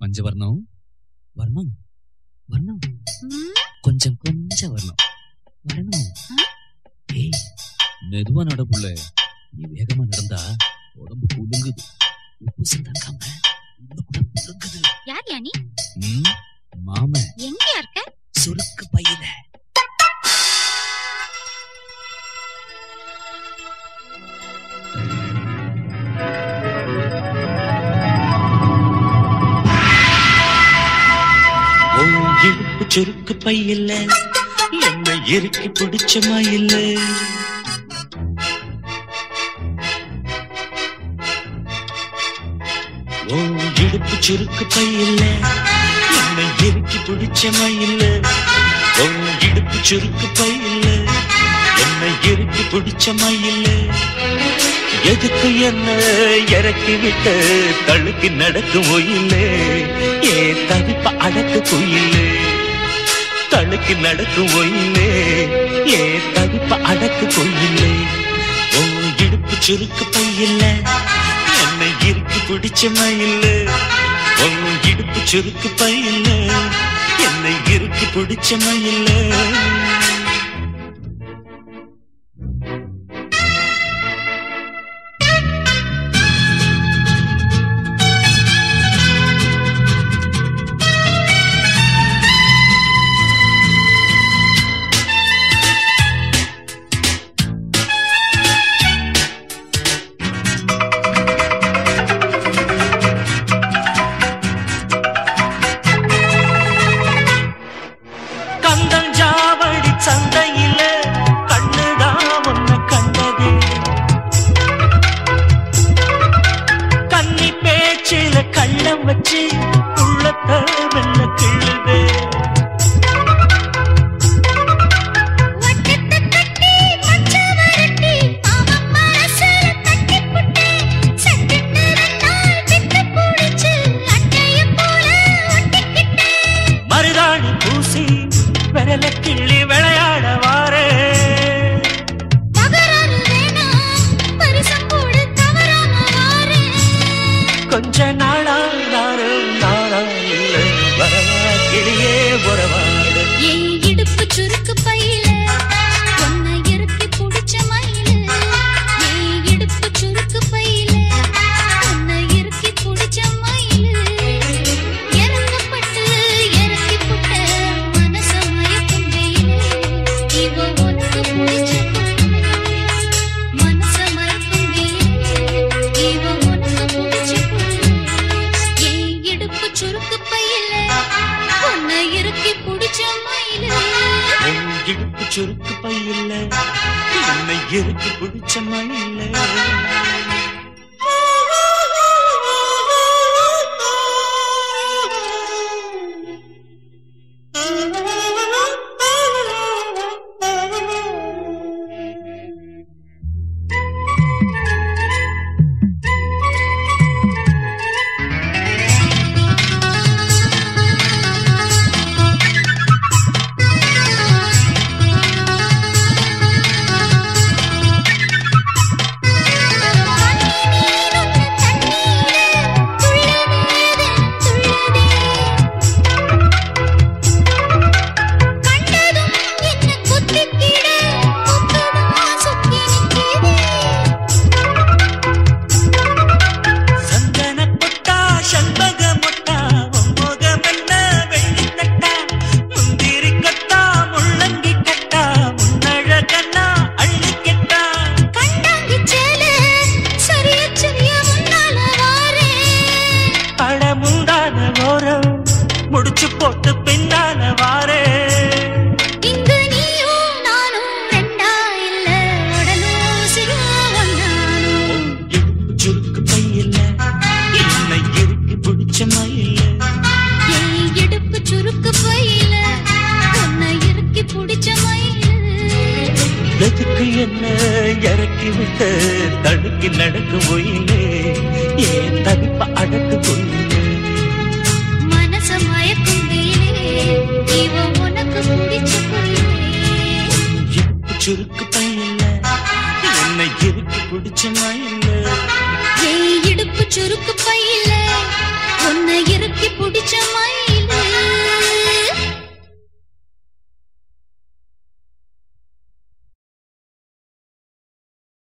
மஞ்சவர்ணம் வர்ணம் வர்ணம் ம், கொஞ்சம் கொஞ்சம் வரணும் வரணும் ஏய் மெதுவா நடப்புள்ள நீ வேகமா நடந்தா உடம்பு குலுங்குது உப்பு சந்தாக்காம உள்ள கூட குலுங்குது யார் யா நீ ம், மாமன் எங்கயா இருக்க சுருக்கு பையில உன் இடுப்பு சுருக்கு பையில்ல என்ன இறுக்கி பிடிச்சமா இல்ல உன் இடுப்பு சுருக்கு பையில்ல என்ன இறுக்கி பிடிச்சமா இல்ல உன் இடுப்பு சுருக்கு பையில்ல என்ன இறுக்கி பிடிச்சமா இல்ல எதுக்கு என்ன இறக்கி விட்டு தழுக்கி நடக்கும் ஒயிலே ஏ தவிப்ப அடக்கு குயிலே தழுக்கி நடக்கும் ஒயிலே ஏ தவிப்ப அடக்கு குயிலே ஓ இடுப்பு சுருக்கு பையில்ல என்னை இறுக்கி பிடிச்ச மயில்ல ஓ இடுப்பு சுருக்கு பையில்ல என்னை இறுக்கி பிடிச்ச மயில்ல கந்தஞ்சாவடி சந்தையில கண்ணுதான் உன்னை கண்டது கன்னி பேச்சில கள்ளம் வச்சு உள்ளத்த வெள்ள கிள்ளுது வட்டத்தை கட்டி பச்சை வரட்டி அவன் மனசுல தட்டி புட்டு சட்டுன்னு ரெண்டாள் விட்டு புடிச்சு அட்டைய போல ஒட்டிக்கிட்டேன் மருதாணி பூசி விரல கிள்ளி விளையாட வாரே தகராறு வேணாம் பரிசம் போடு தவறாம வாரேன் கொஞ்ச நாளா நானும் நாளா இல்லை வரவா கிளியே உறவாடு என் இடுப்பு சுருக்கு பையில உன்னை இறுக்கி புடிச்ச மயில என் இடுப்பு சுருக்கு பையில உன்னை இறுக்கி புடிச்ச மயில இறக்கப்பட்டு இறக்கி புட்ட மனச மயக்கும் வெயிலே இவ உனக்கு புடிச்ச புள்ள. மனச மயக்கும் வெயிலே இவ உனக்கு புடிச்ச புள்ள. என் இடுப்பு சுருக்கு பையில உன்னை இறுக்கி புடிச்ச மயில உன் இடுப்பு சுருக்கு பையில்ல என்னை இறுக்கி பிடிச்ச மயில சந்தன பொட்டா சண்பக மொட்டா முகம் என்ன வெள்ளி தட்டா முந்திரி கட்டா முள்ளங்கி கட்டா முன்னழகன்னா அள்ளி கெட்டா பழமுண்டான ஓரம் முடிச்சு போட்டு பின்னால வாரே இடுப்பு சுருக்கு பையில்ல என்னை இறுக்கி பிடிச்ச மயில சுருக்கு பையில உன்னை இறுக்கி பிடிச்ச மயில எதுக்கு என்ன இறக்கி விட்டு தடுக்கி நடக்கும் ஒயிலே ஏன் தவிப்ப அடக்கு கொள்ளு மனச மயக்கும் வெயிலே இவ உனக்கு பிடிச்ச புள்ளே இடுப்பு சுருக்கு பையில்ல என்னை இறுக்கி பிடிச்ச மயில என் இடுப்பு சுருக்கு பையில உன்னை இறுக்கி புடிச்ச